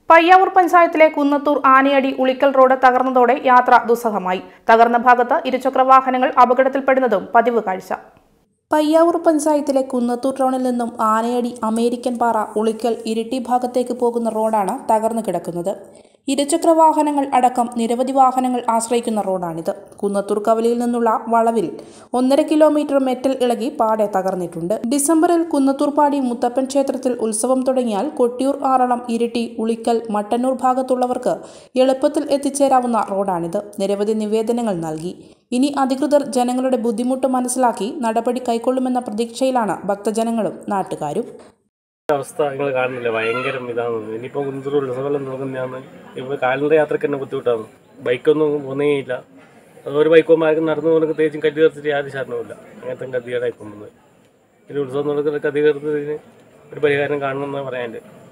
പയ്യാവൂർ പഞ്ചായത്തിലെ കുന്നത്തൂർ ആനയടി ഉളിക്കൽ റോഡ് തകർന്നതോടെ യാത്ര ദുസ്സഹമായി തകർന്ന ഭാഗത്ത് ഇരുചക്ര വാഹനങ്ങൾ അപകടത്തിൽപ്പെടുന്നതും പതിവ് കാഴ്ച പയ്യാവൂർ പഞ്ചായത്തിലെ കുന്നത്തൂർ ടൗണിൽ നിന്നും ആനയടി അമേരിക്കൻ പാറ ഉളിക്കൽ ഇരിട്ടി ഭാഗത്തേക്ക് പോകുന്ന റോഡാണ് തകർന്നു കിടക്കുന്നത് ഇരുചക്ര വാഹനങ്ങൾ അടക്കം നിരവധി വാഹനങ്ങൾ ആശ്രയിക്കുന്ന റോഡാണിത് കുന്നത്തൂർ കവലയിൽ നിന്നുള്ള വളവിൽ ഒന്നര കിലോമീറ്റർ മെറ്റൽ ഇളകി പാടെ തകർന്നിട്ടുണ്ട് ഡിസംബറിൽ കുന്നത്തൂർപ്പാടി മുത്തപ്പൻ ക്ഷേത്രത്തിൽ ഉത്സവം തുടങ്ങിയാൽ കൊട്ടിയൂർ ആറളം ഇരിട്ടി ഉളിക്കൽ മട്ടന്നൂർ ഭാഗത്തുള്ളവർക്ക് എളുപ്പത്തിൽ എത്തിച്ചേരാവുന്ന റോഡാണിത് നിരവധി നിവേദനങ്ങൾ നൽകി ഇനി അധികൃതർ ജനങ്ങളുടെ ബുദ്ധിമുട്ട് മനസ്സിലാക്കി നടപടി കൈക്കൊള്ളുമെന്ന പ്രതീക്ഷയിലാണ് ഭക്തജനങ്ങളും നാട്ടുകാരും അവസ്ഥ നിങ്ങൾ കാണുന്നില്ല ഭയങ്കരം ഇതാണ് ഇനിയിപ്പോൾ കുന്തൂർ ഉത്സവമെല്ലാം തുടങ്ങുന്നതാണ് ഇപ്പോൾ കാലിൻ്റെ യാത്രയ്ക്ക് തന്നെ ബുദ്ധിമുട്ടാണ് ബൈക്കൊന്നും പോകുന്നേയില്ല ഒരു ബൈക്ക് പോകുമ്പോൾ നടന്നു പോകുന്ന പ്രത്യേകിച്ചും കല്ല് തീർത്തിട്ട് യാതൊരു ശരണവുമില്ല അങ്ങനത്തെ ഗതികേടായി പോകുന്നത് ഒരു ഉത്സവം നടക്കുന്ന ഗതികേർത്തതിന് ഒരു പരിഹാരം കാണണമെന്ന് പറയാനുണ്ട്